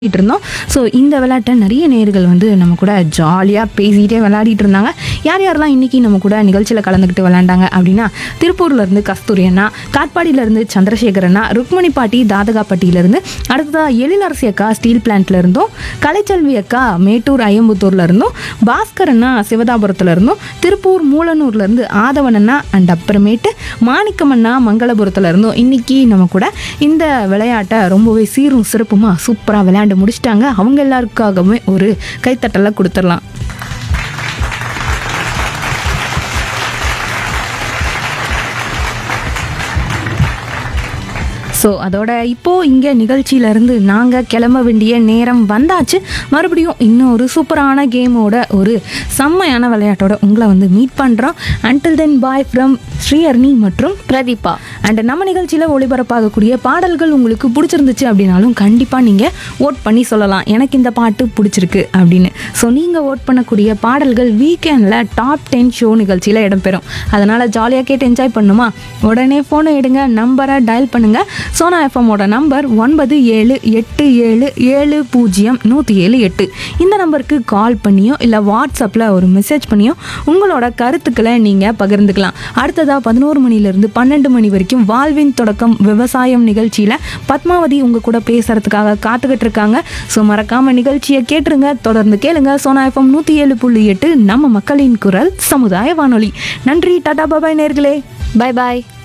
விளையாடிட்டு இருந்தோம் ஸோ இந்த விளையாட்டை நிறைய நேர்கள் வந்து நம்ம கூட ஜாலியாக பேசிகிட்டே விளையாடிட்டு இருந்தாங்க யார் யாரெல்லாம் இன்றைக்கி நம்ம கூட நிகழ்ச்சியில் கலந்துக்கிட்டு விளையாண்டாங்க அப்படின்னா திருப்பூர்லேருந்து கஸ்தூரி அண்ணா காட்பாடியிலேருந்து சந்திரசேகர் அண்ணா ருக்மணி பாட்டி தாதகாப்பட்டியிலேருந்து அடுத்ததாக எழிலரசி அக்கா ஸ்டீல் பிளான்ட்ல இருந்தும் கலைச்செல்வி அக்கா மேட்டூர் ஐயம்புத்தூர்ல இருந்தும் பாஸ்கர் அண்ணா சிவதாபுரத்துல இருந்தும் திருப்பூர் மூலனூர்ல இருந்து ஆதவன் அண்ணா அண்ட் அப்புறமேட்டு மாணிக்கம் அண்ணா மங்களபுரத்துல இருந்தும் இன்னைக்கு நம்ம கூட இந்த விளையாட்டை ரொம்பவே சீரும் சிறப்புமா சூப்பராக விளையாண்டு முடிச்சிட்டாங்க அவங்க எல்லாருக்காகவுமே ஒரு கைத்தட்டலை கொடுத்துடலாம் ஸோ அதோட இப்போது இங்கே நிகழ்ச்சியிலேருந்து நாங்கள் கிளம்ப வேண்டிய நேரம் வந்தாச்சு மறுபடியும் இன்னும் ஒரு சூப்பரான கேமோட ஒரு செம்மையான விளையாட்டோட உங்களை வந்து மீட் பண்ணுறோம் until then bye from Sriharni மற்றும் பிரதீபா அண்ட் நம்ம நிகழ்ச்சியில் ஒளிபரப்பாகக்கூடிய பாடல்கள் உங்களுக்கு பிடிச்சிருந்துச்சு அப்படின்னாலும் கண்டிப்பாக நீங்கள் ஓட் பண்ணி சொல்லலாம் எனக்கு இந்த பாட்டு பிடிச்சிருக்கு அப்படின்னு ஸோ நீங்கள் ஓட் பண்ணக்கூடிய பாடல்கள் வீக்கெண்டில் டாப் டென் ஷோ நிகழ்ச்சியில் இடம்பெறும் அதனால் ஜாலியாக கேட்டு என்ஜாய் பண்ணுமா உடனே ஃபோனை எடுங்க நம்பரை டயல் பண்ணுங்கள் சோனா எஃப்எம்மோட நம்பர் ஒன்பது ஏழு எட்டு ஏழு ஏழு பூஜ்ஜியம் நூற்றி ஏழு எட்டு இந்த நம்பருக்கு கால் பண்ணியோ இல்லை வாட்ஸ்அப்பில் ஒரு மெசேஜ் பண்ணியோ உங்களோட கருத்துக்களை நீங்கள் பகிர்ந்துக்கலாம் அடுத்ததாக பதினோரு மணிலேருந்து பன்னெண்டு மணி வரைக்கும் வாழ்வின் தொடக்கம் விவசாயம் நிகழ்ச்சியில் பத்மாவதி உங்கள் கூட பேசுகிறதுக்காக காத்துக்கிட்டு இருக்காங்க ஸோ மறக்காமல் நிகழ்ச்சியை கேட்டுருங்க தொடர்ந்து கேளுங்க சோனா எஃப்எம் நூற்றி ஏழு புள்ளி எட்டு நம்ம மக்களின் குரல் சமுதாய வானொலி நன்றி டாடா பாபாய் நேர்களே பாய் பாய்